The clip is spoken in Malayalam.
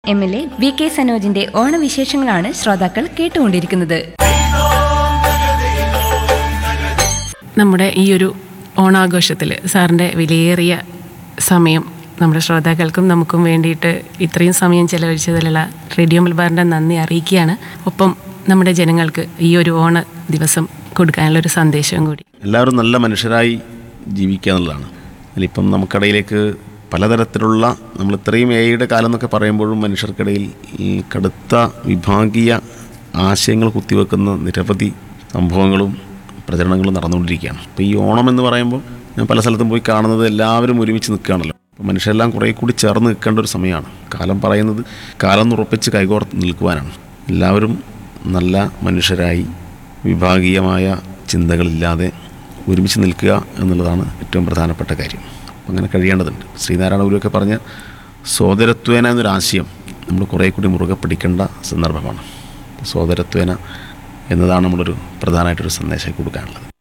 M L A V K സനോജിന്റെ ഓണവിശേഷങ്ങളാണ് ശ്രോതാക്കൾ കേട്ടുകൊണ്ടിരിക്കുന്നത് നമ്മുടെ ഈ ഒരു ഓണാഘോഷത്തിൽ സാറിൻ്റെ വിലയേറിയ സമയം നമ്മുടെ ശ്രോതാക്കൾക്കും നമുക്കും വേണ്ടിയിട്ട് ഇത്രയും സമയം ചെലവഴിച്ചതിലുള്ള റേഡിയോ മലബാറിൻ്റെ നന്ദി അറിയിക്കുകയാണ് ഒപ്പം നമ്മുടെ ജനങ്ങൾക്ക് ഈ ഒരു ഓണ ദിവസം കൊടുക്കാനുള്ള ഒരു സന്ദേശവും കൂടി എല്ലാവരും നല്ല മനുഷ്യരായി ജീവിക്കുക എന്നുള്ളതാണ് അതിലിപ്പം നമുക്കിടയിലേക്ക് പലതരത്തിലുള്ള നമ്മൾ ഇത്രയും എയുടെ കാലം എന്നൊക്കെ പറയുമ്പോഴും മനുഷ്യർക്കിടയിൽ ഈ കടുത്ത വിഭാഗീയ ആശയങ്ങൾ കുത്തിവെക്കുന്ന നിരവധി സംഭവങ്ങളും പ്രചരണങ്ങളും നടന്നുകൊണ്ടിരിക്കുകയാണ് അപ്പോൾ ഈ ഓണം എന്ന് പറയുമ്പോൾ ഞാൻ പല സ്ഥലത്തും പോയി കാണുന്നത് എല്ലാവരും ഒരുമിച്ച് നിൽക്കുകയാണല്ലോ അപ്പോൾ മനുഷ്യരെല്ലാം കുറേ കൂടി ചേർന്ന് നിൽക്കേണ്ട ഒരു സമയമാണ് കാലം പറയുന്നത് കാലം എന്ന് ഉറപ്പിച്ച് കൈകോർത്ത് നിൽക്കുവാനാണ് എല്ലാവരും നല്ല മനുഷ്യരായി വിഭാഗീയമായ ചിന്തകളില്ലാതെ ഒരുമിച്ച് നിൽക്കുക എന്നുള്ളതാണ് ഏറ്റവും പ്രധാനപ്പെട്ട കാര്യം അപ്പം അങ്ങനെ കഴിയേണ്ടതുണ്ട് ശ്രീനാരായണ ഗുരുവൊക്കെ പറഞ്ഞ സോദരത്വേന എന്നൊരാശയം നമ്മൾ കുറേ കൂടി മുറുകെ പിടിക്കേണ്ട സന്ദർഭമാണ് സോദരത്വേന എന്നതാണ് നമ്മളൊരു പ്രധാനമായിട്ടൊരു സന്ദേശം കൊടുക്കാനുള്ളത്